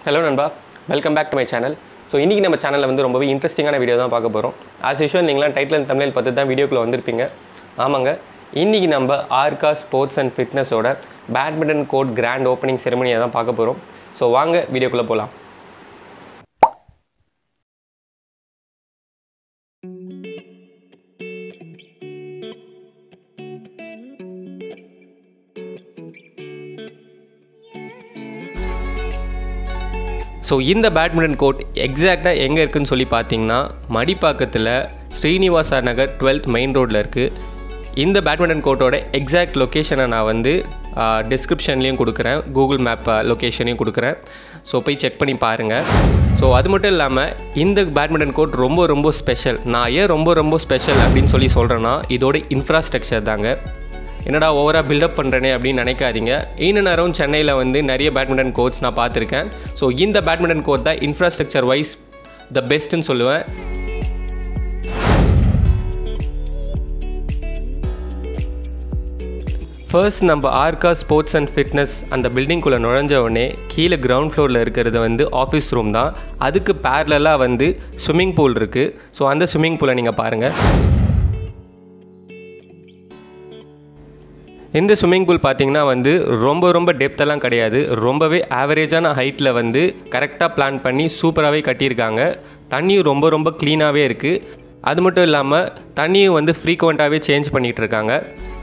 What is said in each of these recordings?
hello நண்பா welcome back to my channel so இன்றைக்கி நம்ம சேனலில் வந்து ரொம்பவே இன்ட்ரெஸ்டிங்கான வீடியோ தான் பார்க்க போகிறோம் ஆஸ் யூஷுவல் நீங்களாம் டைட்டில் அண்ட் தமிழில் பார்த்து தான் வீடியோக்குள்ளே வந்திருப்பீங்க ஆமாங்க இன்றைக்கி நம்ம ஆர்கா ஸ்போர்ட்ஸ் அண்ட் ஃபிட்னஸோட பேட்மிண்டன் கோர்ட் கிராண்ட் ஓப்பனிங் செரமனியை தான் பார்க்க போகிறோம் ஸோ வாங்க வீடியோக்குள்ளே போகலாம் ஸோ இந்த பேட்மிண்டன் கோர்ட் எக்ஸாக்டாக எங்கே இருக்குன்னு சொல்லி பார்த்தீங்கன்னா மடிப்பாக்கத்தில் ஸ்ரீனிவாசா நகர் டுவெல்த் மெயின் ரோட்டில் இருக்குது இந்த பேட்மிண்டன் கோர்ட்டோட எக்ஸாக்ட் லொக்கேஷனை நான் வந்து டிஸ்கிரிப்ஷன்லேயும் கொடுக்குறேன் கூகுள் மேப் லொக்கேஷனையும் கொடுக்குறேன் ஸோ போய் செக் பண்ணி பாருங்கள் ஸோ அது மட்டும் இல்லாமல் இந்த பேட்மிண்டன் கோர்ட் ரொம்ப ரொம்ப ஸ்பெஷல் நான் ஏன் ரொம்ப ரொம்ப ஸ்பெஷல் அப்படின்னு சொல்லி சொல்கிறேன்னா இதோட இன்ஃப்ராஸ்ட்ரக்சர் தாங்க என்னடா ஓவராக பில்டப் பண்ணுறேனே அப்படின்னு நினைக்காதீங்க இன்னும் அரௌண்ட் சென்னையில் வந்து நிறைய பேட்மிண்டன் கோர்ட்ஸ் நான் பார்த்துருக்கேன் ஸோ இந்த பேட்மிண்டன் கோர்ட் தான் இன்ஃப்ராஸ்ட்ரக்சர் வைஸ் த பெஸ்ட்டுன்னு சொல்லுவேன் ஃபர்ஸ்ட் நம்ம ஆர்கா ஸ்போர்ட்ஸ் அண்ட் ஃபிட்னஸ் அந்த பில்டிங்குள்ளே நுழைஞ்ச உடனே கீழே கிரவுண்ட் ஃப்ளோரில் இருக்கிறது வந்து ஆஃபீஸ் ரூம் தான் அதுக்கு பேரலாக வந்து ஸ்விம்மிங் பூல் இருக்குது ஸோ அந்த ஸ்விம்மிங் பூலை நீங்கள் பாருங்கள் இந்த ஸ்விம்மிங் பூல் பார்த்தீங்கன்னா வந்து ரொம்ப ரொம்ப டெப்த்தெல்லாம் கிடையாது ரொம்பவே ஆவரேஜான ஹைட்டில் வந்து கரெக்டாக பிளான் பண்ணி சூப்பராகவே கட்டியிருக்காங்க தண்ணியும் ரொம்ப ரொம்ப க்ளீனாகவே இருக்குது அது மட்டும் இல்லாமல் தண்ணியும் வந்து ஃப்ரீக்வெண்ட்டாகவே சேஞ்ச் பண்ணிகிட்டு இருக்காங்க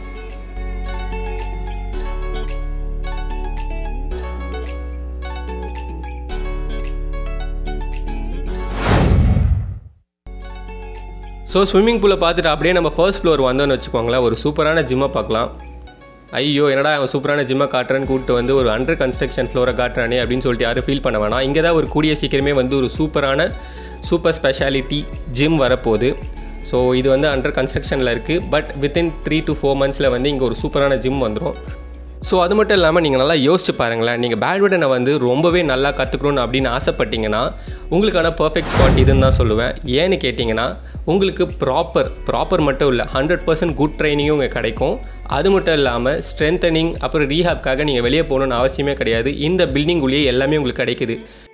ஸோ ஸ்விம்மிங் பூலை பார்த்துட்டு அப்படியே நம்ம ஃபர்ஸ்ட் ஃப்ளோர் வந்தோன்னு வச்சுக்கோங்களேன் ஒரு சூப்பரான ஜிம்மை பார்க்கலாம் ஐயோ என்னடா அவன் சூப்பரான ஜிம்மை காட்டுறேன்னு கூப்பிட்டு வந்து ஒரு அண்டர் கன்ஸ்ட்ரக்ஷன் ஃப்ளோரை காட்டுறானே அப்படின்னு சொல்லிட்டு யாரும் ஃபீல் பண்ண வேணாம் இங்கே தான் ஒரு கூடிய சீக்கிரமே வந்து ஒரு சூப்பரான சூப்பர் ஸ்பெஷாலிட்டி ஜிம் வரப்போகுது ஸோ இது வந்து அண்டர் கன்ஸ்ட்ரக்ஷனில் இருக்குது but within three to four மந்த்ஸில் வந்து இங்கே ஒரு சூப்பரான ஜிம் வந்துடும் ஸோ அது மட்டும் இல்லாமல் நீங்கள் நல்லா யோசிச்சு பாருங்களேன் நீங்கள் பேட்மிண்டனை வந்து ரொம்பவே நல்லா கற்றுக்கணும்னு அப்படின்னு ஆசைப்பட்டீங்கன்னா உங்களுக்கான பர்ஃபெக்ட் ஸ்பாட் இதுன்னு தான் சொல்லுவேன் ஏன்னு கேட்டிங்கன்னா உங்களுக்கு ப்ராப்பர் ப்ராப்பர் மட்டும் இல்லை ஹண்ட்ரட் பர்சன்ட் குட் ட்ரைனிங்கும் இங்கே கிடைக்கும் அது மட்டும் இல்லாமல் ஸ்ட்ரென்தனிங் அப்புறம் ரீஹாப்காக நீங்கள் வெளியே போகணுன்னு அவசியமே கிடையாது இந்த பில்டிங் உள்ளே எல்லாமே உங்களுக்கு கிடைக்குது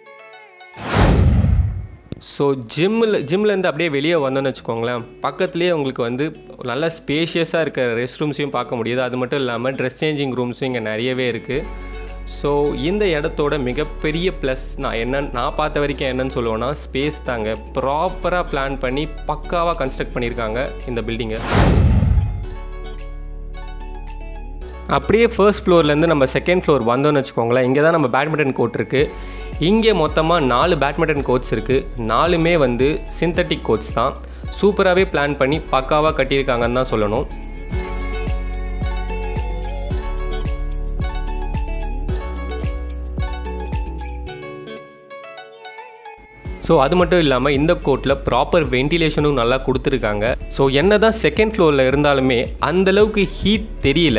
ஸோ ஜிம்மில் ஜிம்லேருந்து அப்படியே வெளியே வந்தோன்னு வச்சுக்கோங்களேன் பக்கத்துலேயே உங்களுக்கு வந்து நல்ல ஸ்பேஷியஸாக இருக்கிற ரெஸ்ட் ரூம்ஸையும் பார்க்க முடியுது அது மட்டும் இல்லாமல் ட்ரெஸ் சேஞ்சிங் ரூம்ஸும் இங்கே நிறையவே இருக்குது ஸோ இந்த இடத்தோட மிகப்பெரிய ப்ளஸ் நான் என்ன நான் பார்த்த வரைக்கும் என்னன்னு சொல்லுவேன்னா ஸ்பேஸ் தாங்க ப்ராப்பராக பிளான் பண்ணி பக்காவாக கன்ஸ்ட்ரக்ட் பண்ணியிருக்காங்க இந்த பில்டிங்கை அப்படியே ஃபர்ஸ்ட் ஃப்ளோர்லேருந்து நம்ம செகண்ட் ஃப்ளோர் வந்தோம்னு வச்சுக்கோங்களேன் இங்கே தான் நம்ம பேட்மிண்டன் கோர்ட் இருக்குது இங்கே மொத்தமாக நாலு பேட்மிண்டன் கோர்ட்ஸ் இருக்குது நாலுமே வந்து சிந்தட்டிக் கோர்ட்ஸ் தான் சூப்பராகவே பிளான் பண்ணி பக்காவாக கட்டியிருக்காங்கன்னு தான் சொல்லணும் ஸோ அது மட்டும் இல்லாமல் இந்த கோர்ட்டில் ப்ராப்பர் வென்டிலேஷனும் நல்லா கொடுத்துருக்காங்க ஸோ என்ன தான் செகண்ட் ஃப்ளோரில் இருந்தாலுமே அந்தளவுக்கு ஹீட் தெரியல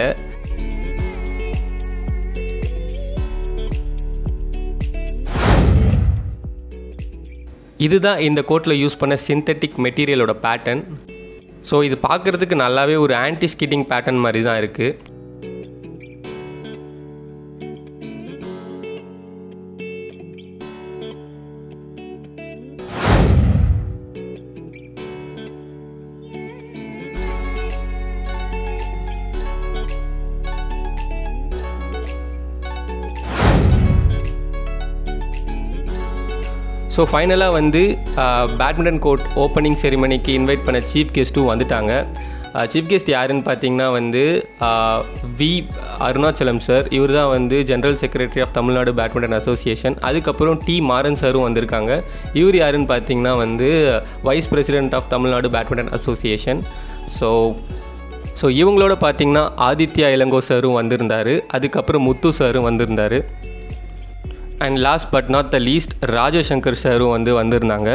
இதுதான் இந்த கோட்டில் யூஸ் பண்ண சிந்தட்டிக் மெட்டீரியலோட பேட்டர்ன் ஸோ இது பார்க்குறதுக்கு நல்லாவே ஒரு ஆன்டி ஸ்கிட்டிங் பேட்டர்ன் மாதிரி தான் இருக்குது ஸோ ஃபைனலாக வந்து பேட்மிண்டன் கோர்ட் ஓப்பனிங் செரிமனிக்கு இன்வைட் பண்ண சீஃப் கெஸ்ட்டும் வந்துட்டாங்க சீஃப் கெஸ்ட் யாருன்னு பார்த்தீங்கன்னா வந்து வி அருணாச்சலம் சார் இவர் தான் வந்து general secretary of Tamil Nadu badminton association அதுக்கப்புறம் டி மாறன் சாரும் வந்திருக்காங்க இவர் யாருன்னு பார்த்தீங்கன்னா வந்து vice president of Tamil Nadu badminton association so so இவங்களோட பார்த்தீங்கன்னா ஆதித்யா இளங்கோ சாரும் வந்திருந்தார் அதுக்கப்புறம் முத்து சாரும் வந்திருந்தார் and last but not the least Rajasankar சாரும் வந்து வந்திருந்தாங்க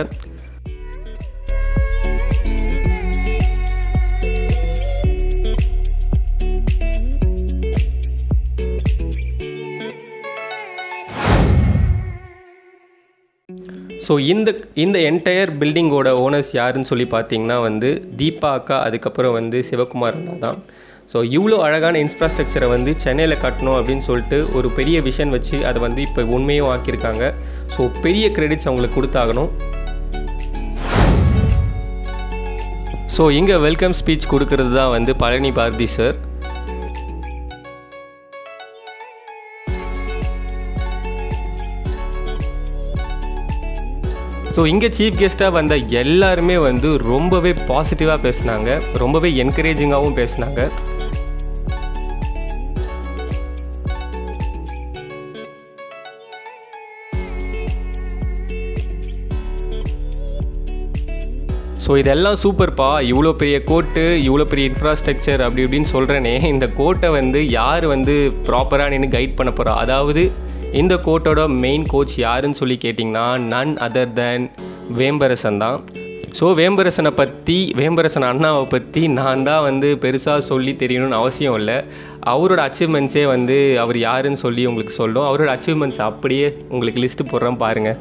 ஸோ இந்த இந்த என்டையர் பில்டிங்கோட ஓனர்ஸ் யாருன்னு சொல்லி பார்த்தீங்கன்னா வந்து தீபா அக்கா அதுக்கப்புறம் வந்து சிவகுமார் அண்ணா தான் ஸோ இவ்வளோ அழகான இன்ஃப்ராஸ்ட்ரக்சரை வந்து சென்னையில் கட்டணும் அப்படின்னு சொல்லிட்டு ஒரு பெரிய விஷன் வச்சு அதை வந்து இப்போ உண்மையும் ஆக்கியிருக்காங்க ஸோ பெரிய கிரெடிட்ஸ் அவங்களுக்கு கொடுத்தாகணும் ஸோ இங்கே வெல்கம் ஸ்பீச் கொடுக்கறது தான் வந்து பழனி பாரதி சார் ஸோ இங்கே சீஃப் கெஸ்ட்டாக வந்த எல்லாருமே வந்து ரொம்பவே பாசிட்டிவாக பேசினாங்க ரொம்பவே என்கரேஜிங்காகவும் பேசினாங்க ஸோ இதெல்லாம் சூப்பர்ப்பா இவ்வளோ பெரிய கோர்ட்டு இவ்வளோ பெரிய இன்ஃப்ராஸ்ட்ரக்சர் அப்படி இப்படின்னு சொல்கிறேனே இந்த கோர்ட்டை வந்து யார் வந்து ப்ராப்பராக நின்று கைட் பண்ண போகிறா அதாவது இந்த கோர்ட்டோட மெயின் கோச் யாருன்னு சொல்லி கேட்டிங்கன்னா நன் அதர் தேன் வேம்பரசன் தான் ஸோ வேம்பரசனை பற்றி வேம்பரசன் அண்ணாவை பற்றி நான் தான் வந்து பெருசாக சொல்லி தெரியணும்னு அவசியம் இல்லை அவரோட அச்சீவ்மெண்ட்ஸே வந்து அவர் யாருன்னு சொல்லி உங்களுக்கு சொல்லும் அவரோட அச்சீவ்மெண்ட்ஸ் அப்படியே உங்களுக்கு லிஸ்ட்டு போடுறேன் பாருங்கள்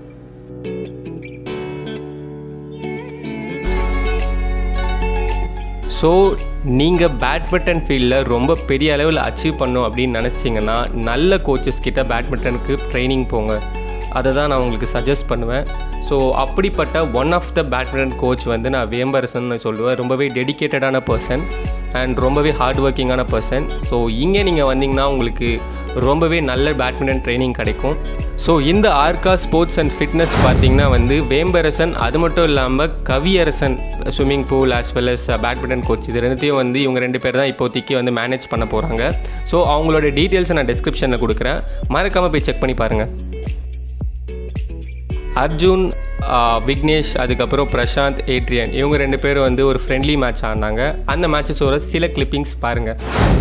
ஸோ நீங்கள் பேட்மிண்டன் ஃபீல்டில் ரொம்ப பெரிய அளவில் அச்சீவ் பண்ணும் அப்படின்னு நினச்சிங்கன்னா நல்ல கோச்சஸ் கிட்ட பேட்மிண்டனுக்கு ட்ரைனிங் போங்க அதை தான் நான் உங்களுக்கு சஜஸ்ட் பண்ணுவேன் ஸோ அப்படிப்பட்ட one of the badminton coach வந்து நான் வேம்பரசன் சொல்லுவேன் ரொம்பவே டெடிக்கேட்டடான பர்சன் அண்ட் ரொம்பவே ஹார்ட் ஒர்க்கிங்கான பர்சன் ஸோ இங்கே நீங்கள் வந்தீங்கன்னா உங்களுக்கு ரொம்பவே நல்ல பேட்மிண்டன் ட்ரைனிங் கிடைக்கும் ஸோ இந்த ஆர்கா ஸ்போர்ட்ஸ் அண்ட் ஃபிட்னஸ் பார்த்தீங்கன்னா வந்து வேம்பரசன் அது மட்டும் இல்லாமல் Kaviyarasan swimming pool as well as badminton coach இது ரெண்டுத்தையும் வந்து இவங்க ரெண்டு பேர் தான் இப்போதைக்கு வந்து மேனேஜ் பண்ண போகிறாங்க ஸோ அவங்களோட டீட்டெயில்ஸை நான் டிஸ்கிரிப்ஷனில் கொடுக்குறேன் மறக்காமல் போய் செக் பண்ணி பாருங்கள் அர்ஜுன் விக்னேஷ் அதுக்கப்புறம் பிரசாந்த் ஏட்ரியன் இவங்க ரெண்டு பேரும் வந்து ஒரு ஃப்ரெண்ட்லி மேட்ச் ஆடினாங்க அந்த மேட்சஸோட சில கிளிப்பிங்ஸ் பாருங்கள்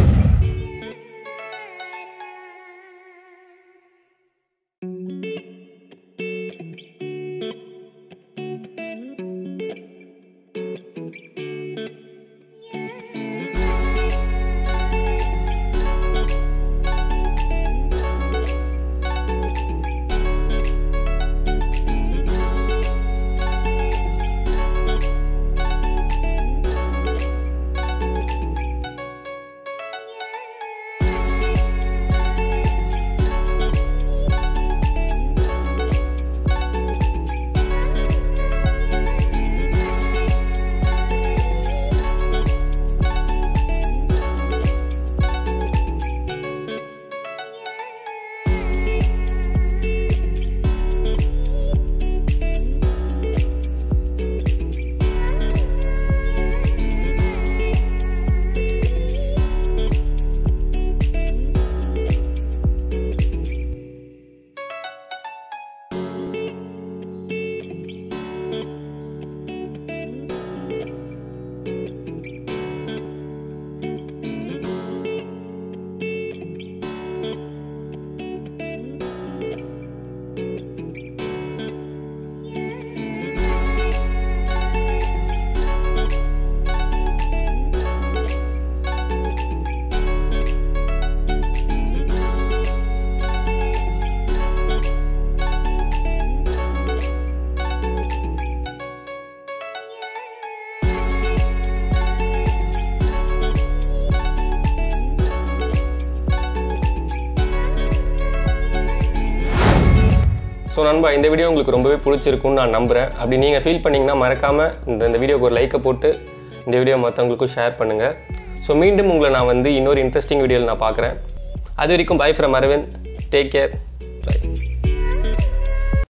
ஸோ நண்பா இந்த வீடியோ உங்களுக்கு ரொம்பவே பிடிச்சிருக்கும்னு நான் நம்புகிறேன் அப்படி நீங்கள் ஃபீல் பண்ணிங்கன்னா மறக்காமல் இந்த இந்த வீடியோக்கு ஒரு லைக்கை போட்டு இந்த வீடியோ மற்றவங்களுக்கும் ஷேர் பண்ணுங்கள் ஸோ மீண்டும் உங்களை நான் வந்து இன்னொரு இன்ட்ரெஸ்டிங் வீடியோவில் நான் பார்க்குறேன் அது வரைக்கும் bye from Aravind take care